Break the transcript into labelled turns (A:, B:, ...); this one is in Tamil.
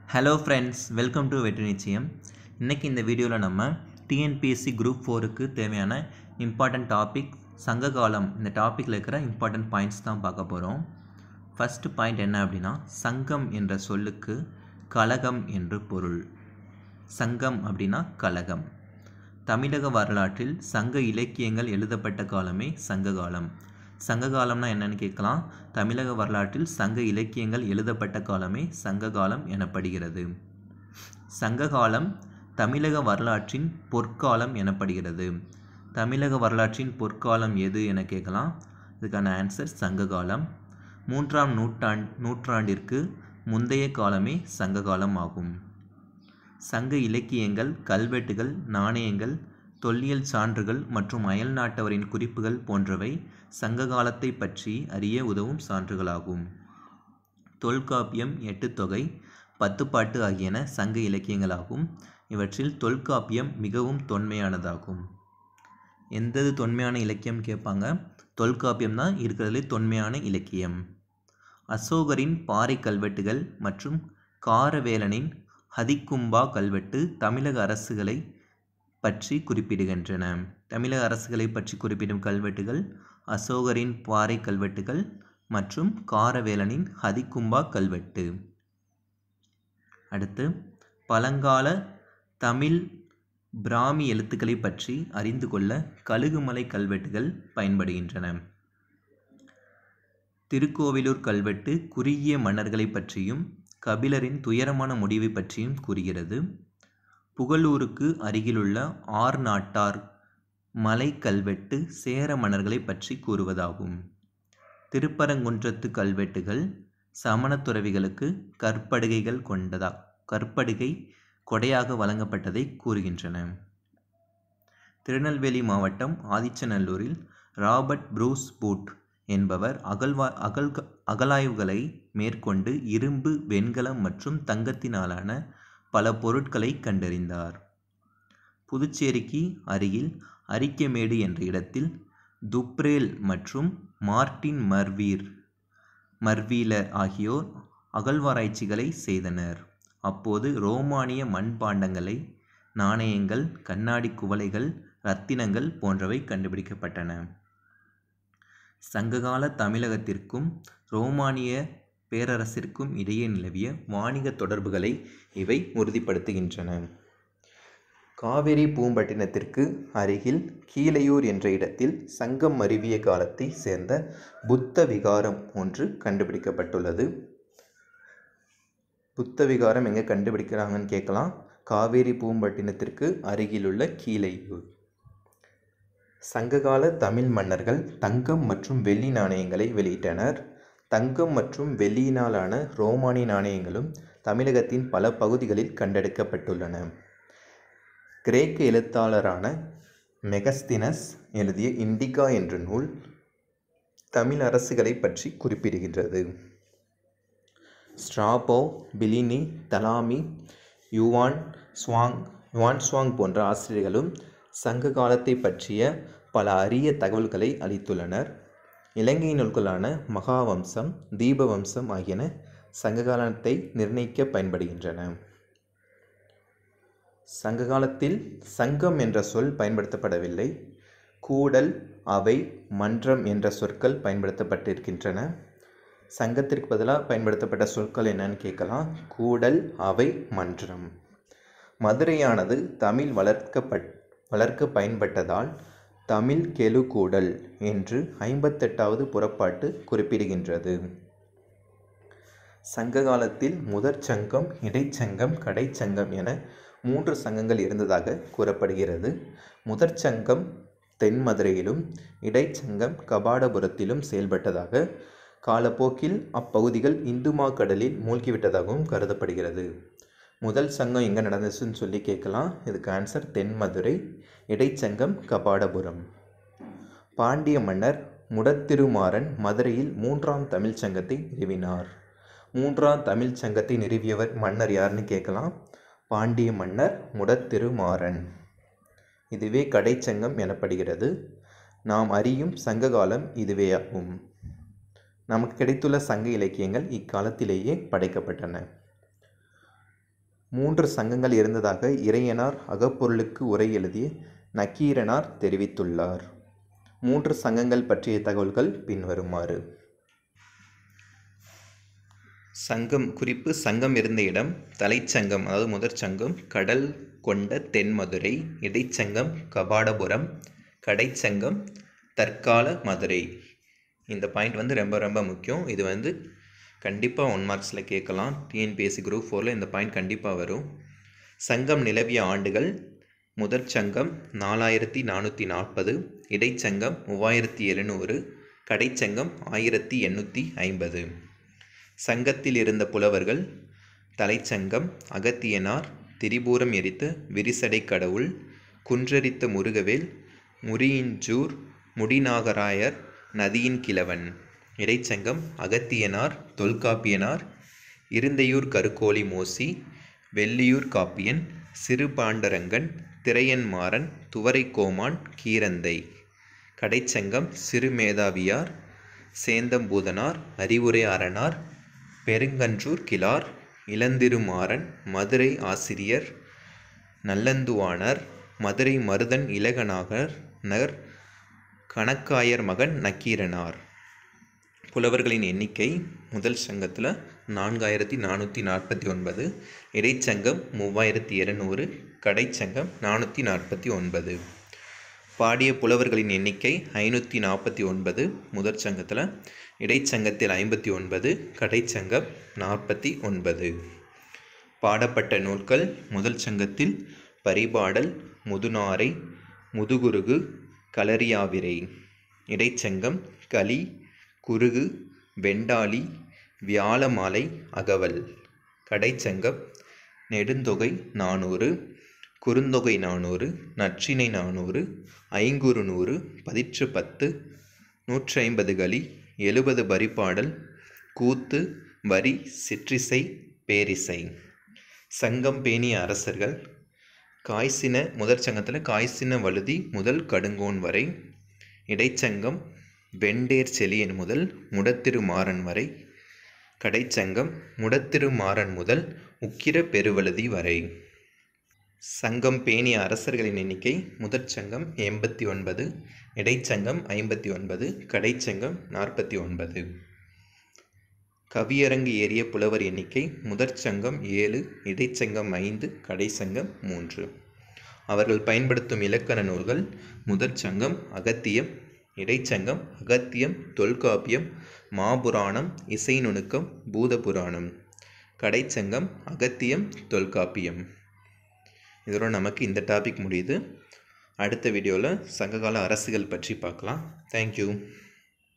A: ஹலோ ஃப்ரெண்ட்ஸ் வெல்கம் டு வெற்றி நிச்சயம் இன்றைக்கி இந்த வீடியோவில் நம்ம டிஎன்பிஎஸ்சி குரூப் ஃபோருக்கு தேவையான இம்பார்ட்டன்ட் டாபிக் சங்ககாலம் இந்த டாப்பிக்கில் இருக்கிற இம்பார்ட்டன்ட் பாயிண்ட்ஸ் தான் பார்க்க போகிறோம் ஃபஸ்ட்டு பாயிண்ட் என்ன அப்படின்னா சங்கம் என்ற சொல்லுக்கு கலகம் என்று பொருள் சங்கம் அப்படின்னா கலகம் தமிழக வரலாற்றில் சங்க இலக்கியங்கள் எழுதப்பட்ட காலமே சங்க காலம் சங்க காலம்னா என்னன்னு கேட்கலாம் தமிழக வரலாற்றில் சங்க இலக்கியங்கள் எழுதப்பட்ட காலமே சங்க காலம் எனப்படுகிறது சங்க காலம் தமிழக வரலாற்றின் பொற்காலம் எனப்படுகிறது தமிழக வரலாற்றின் பொற்காலம் எது என கேட்கலாம் இதுக்கான ஆன்சர் சங்க காலம் மூன்றாம் நூற்றாண் நூற்றாண்டிற்கு முந்தைய காலமே சங்க காலம் ஆகும் சங்க இலக்கியங்கள் கல்வெட்டுகள் நாணயங்கள் தொல்லியல் சான்றுகள் மற்றும் அயல் நாட்டவரின் குறிப்புகள் போன்றவை சங்க காலத்தை பற்றி அறிய உதவும் சான்றுகளாகும் தொல்காப்பியம் எட்டுத்தொகை பத்துப்பாட்டு ஆகியன சங்க இலக்கியங்களாகும் இவற்றில் தொல்காப்பியம் மிகவும் தொன்மையானதாகும் எந்தது தொன்மையான இலக்கியம் கேட்பாங்க தொல்காப்பியம் தான் இருக்கிறதுலே தொன்மையான இலக்கியம் அசோகரின் பாறை கல்வெட்டுகள் மற்றும் காரவேலனின் ஹதிக்கும்பா கல்வெட்டு தமிழக அரசுகளை பற்றி குறிப்பிடுகின்றன தமிழக அரசுகளை பற்றி குறிப்பிடும் கல்வெட்டுகள் அசோகரின் பாறை கல்வெட்டுகள் மற்றும் காரவேலனின் ஹதிக்கும்பா கல்வெட்டு அடுத்து பழங்கால தமிழ் பிராமி எழுத்துக்களை பற்றி அறிந்து கொள்ள கழுகுமலை கல்வெட்டுகள் பயன்படுகின்றன திருக்கோவிலூர் கல்வெட்டு குறுகிய மன்னர்களை பற்றியும் கபிலரின் துயரமான முடிவை பற்றியும் கூறுகிறது புகழூருக்கு அருகிலுள்ள ஆர் நாட்டார் மலை கல்வெட்டு சேர மன்னர்களை பற்றி கூறுவதாகும் திருப்பரங்குன்றத்து கல்வெட்டுகள் சமண துறவிகளுக்கு கற்படுகைகள் கொண்டதா கற்படுகை கொடையாக வழங்கப்பட்டதை கூறுகின்றன திருநெல்வேலி மாவட்டம் ஆதிச்சநல்லூரில் ராபர்ட் ப்ரூஸ் பூட் என்பவர் அகழ்வா அகல் அகலாய்வுகளை மேற்கொண்டு இரும்பு வெண்கலம் மற்றும் தங்கத்தினாலான பல பொருட்களை கண்டறிந்தார் புதுச்சேரிக்கு அருகில் அரிக்கமேடு என்ற இடத்தில் துப்ரேல் மற்றும் மார்டின் மர்வீர் மர்வீலர் ஆகியோர் அகழ்வாராய்ச்சிகளை செய்தனர் அப்போது ரோமானிய மண்பாண்டங்களை நாணயங்கள் கண்ணாடி குவளைகள் இரத்தினங்கள் போன்றவை கண்டுபிடிக்கப்பட்டன சங்ககால தமிழகத்திற்கும் ரோமானிய பேரரசிற்கும் இடையே நிலவிய வாணிக தொடர்புகளை இவை உறுதிப்படுத்துகின்றன காவிரி பூம்பட்டினத்திற்கு அருகில் கீழையூர் என்ற இடத்தில் சங்கம் அருவிய காலத்தை சேர்ந்த புத்த விகாரம் ஒன்று கண்டுபிடிக்கப்பட்டுள்ளது புத்த விகாரம் எங்கே கண்டுபிடிக்கிறாங்கன்னு கேட்கலாம் காவேரி பூம்பட்டினத்திற்கு அருகிலுள்ள கீழையூர் சங்ககால தமிழ் மன்னர்கள் தங்கம் மற்றும் வெள்ளி நாணயங்களை வெளியிட்டனர் தங்கம் மற்றும் வெள்ளியினாலான ரோமானிய நாணயங்களும் தமிழகத்தின் பல பகுதிகளில் கண்டெடுக்கப்பட்டுள்ளன கிரேக்க எழுத்தாளரான மெகஸ்தினஸ் எழுதிய இண்டிகா என்ற நூல் தமிழ் அரசுகளை பற்றி குறிப்பிடுகின்றது Strabo Pliny Ptolemy Yuan Chwang Yuan Chwang போன்ற ஆசிரியர்களும் சங்க காலத்தை பற்றிய பல அரிய தகவல்களை அளித்துள்ளனர் இலங்கை நூல்களான மகாவம்சம் தீபவம்சம் ஆகியன சங்ககாலத்தை நிர்ணயிக்க பயன்படுகின்றன சங்க காலத்தில் சங்கம் என்ற சொல் பயன்படுத்தப்படவில்லை கூடல் அவை மன்றம் என்ற சொற்கள் பயன்படுத்தப்பட்டிருக்கின்றன சங்கத்திற்கு பதிலாக பயன்படுத்தப்பட்ட சொற்கள் என்னன்னு கேட்கலாம் கூடல் அவை மன்றம் மதுரையானது தமிழ் வளர்க்கப்பட் வளர்க்க பயன்பட்டதால் தமிழ் கெழு கூடல் என்று ஐம்பத்தெட்டாவது புறப்பாட்டு குறிப்பிடுகின்றது சங்க காலத்தில் முதற் சங்கம் இடைச்சங்கம் கடைச்சங்கம் என மூன்று சங்கங்கள் இருந்ததாக கூறப்படுகிறது முதற் சங்கம் தென் மதுரையிலும் இடைச்சங்கம் கபாடபுரத்திலும் செயல்பட்டதாக காலப்போக்கில் அப்பகுதிகள் இந்துமா கடலில் மூழ்கிவிட்டதாகவும் கருதப்படுகிறது முதல் சங்கம் எங்கே நடந்துச்சுன்னு சொல்லி கேட்கலாம் இதுக்கு ஆன்சர் தென்மதுரை இடைச்சங்கம் கபாடபுரம் பாண்டிய மன்னர் முடத்திருமாறன் மதுரையில் மூன்றாம் தமிழ் சங்கத்தை நிறுவினார் மூன்றாம் தமிழ் சங்கத்தை நிறுவியவர் மன்னர் யாருன்னு கேட்கலாம் பாண்டிய மன்னர் முடத்திருமாறன் இதுவே கடைச்சங்கம் எனப்படுகிறது நாம் அறியும் சங்க காலம் இதுவே ஆகும் நமக்கு கிடைத்துள்ள சங்க இலக்கியங்கள் இக்காலத்திலேயே படைக்கப்பட்டன
B: மூன்று சங்கங்கள் இருந்ததாக இறையனார் அகப்பொருளுக்கு உரை எழுதி நக்கீரனார் தெரிவித்துள்ளார் மூன்று சங்கங்கள் பற்றிய தகவல்கள் பின்வருமாறு சங்கம் குறிப்பு சங்கம் இருந்த இடம் தலைச்சங்கம் அதாவது முதற் சங்கம் கடல் கொண்ட தென்மதுரை இடைச்சங்கம் கபாடபுரம் கடைச்சங்கம் தற்கால மதுரை இந்த பாயிண்ட் வந்து ரொம்ப ரொம்ப முக்கியம் இது வந்து கண்டிப்பாக ஒன் மார்க்ஸில் கேட்கலாம் டிஎன்பிஎஸ்சி குரூப் ஃபோரில் இந்த பாயிண்ட் கண்டிப்பாக வரும் சங்கம் நிலவிய ஆண்டுகள் முதற் சங்கம் நாலாயிரத்தி நானூற்றி நாற்பது இடைச்சங்கம் மூவாயிரத்தி எழுநூறு கடைச்சங்கம் ஆயிரத்தி எண்ணூற்றி ஐம்பது சங்கத்தில் இருந்த புலவர்கள் தலைச்சங்கம் அகத்தியனார் திரிபுரம் எரித்த விரிசடை கடவுள் குன்றரித்த முருகவேல் முரியிஞ்சூர் முடிநாகராயர் நதியின் கிழவன் இடைச்சங்கம் அகத்தியனார் தொல்காப்பியனார் இருந்தையூர் கருக்கோழி மோசி வெள்ளியூர் காப்பியன் சிறுபாண்டரங்கன் திரையன்மாறன் துவரைக்கோமான் கீரந்தை கடைச்சங்கம் சிறுமேதாவியார் சேந்தம்பூதனார் அறிவுரை அரணார் பெருங்கன்றூர் கிளார் இளந்திருமாறன் மதுரை ஆசிரியர் நல்லந்துவானர் மதுரை மருதன் இலகநாகர் நகர் கணக்காயர் மகன் நக்கீரனார் புலவர்களின் எண்ணிக்கை முதல் சங்கத்தில் நான்காயிரத்தி நானூற்றி நாற்பத்தி ஒன்பது இடைச்சங்கம் மூவாயிரத்தி இருநூறு கடைச்சங்கம் நானூற்றி நாற்பத்தி ஒன்பது பாடிய புலவர்களின் எண்ணிக்கை ஐநூற்றி நாற்பத்தி ஒன்பது முதற் சங்கத்தில் இடைச்சங்கத்தில் ஐம்பத்தி ஒன்பது கடைச்சங்கம் நாற்பத்தி ஒன்பது பாடப்பட்ட நூல்கள் முதல் சங்கத்தில் பரிபாடல் முதுநாரை முதுகுருகு களரியாவிரை இடைச்சங்கம் களி குருகு வெண்டாளி வியாழமாலை அகவல் கடைச்சங்கம் நெடுந்தொகை நானூறு குறுந்தொகை நானூறு நற்றிணை நானூறு ஐங்குறு நூறு பதிற்று பத்து நூற்றி ஐம்பது களி எழுபது பரிபாடல் கூத்து வரி சிற்றிசை பேரிசை சங்கம் பேணிய அரசர்கள் காய்ச்சின முதற் சங்கத்தில் காய்ச்சின வழுதி முதல் கடுங்கோன் வரை இடைச்சங்கம் வெண்டேர் செலியன் முதல் முடத்திருமாறன் வரை கடைச்சங்கம் முடத்திருமாறன் முதல் உக்கிர பெருவழுதி வரை சங்கம் பேணிய அரசர்களின் எண்ணிக்கை முதற் சங்கம் எண்பத்தி ஒன்பது இடைச்சங்கம் ஐம்பத்தி ஒன்பது கடைச்சங்கம் நாற்பத்தி ஒன்பது கவியரங்கு ஏறிய புலவர் எண்ணிக்கை முதற் சங்கம் ஏழு இடைச்சங்கம் ஐந்து கடைச்சங்கம் மூன்று அவர்கள் பயன்படுத்தும் இலக்கண நூல்கள் முதற் சங்கம் அகத்தியம் இடைச்சங்கம் அகத்தியம் தொல்காப்பியம் மாபுராணம் இசை நுணுக்கம் பூதபுராணம் கடைச்சங்கம் அகத்தியம் தொல்காப்பியம் இதோட நமக்கு இந்த டாபிக் முடியுது அடுத்த வீடியோவில் சங்ககால அரசுகள் பற்றி பார்க்கலாம் தேங்க்யூ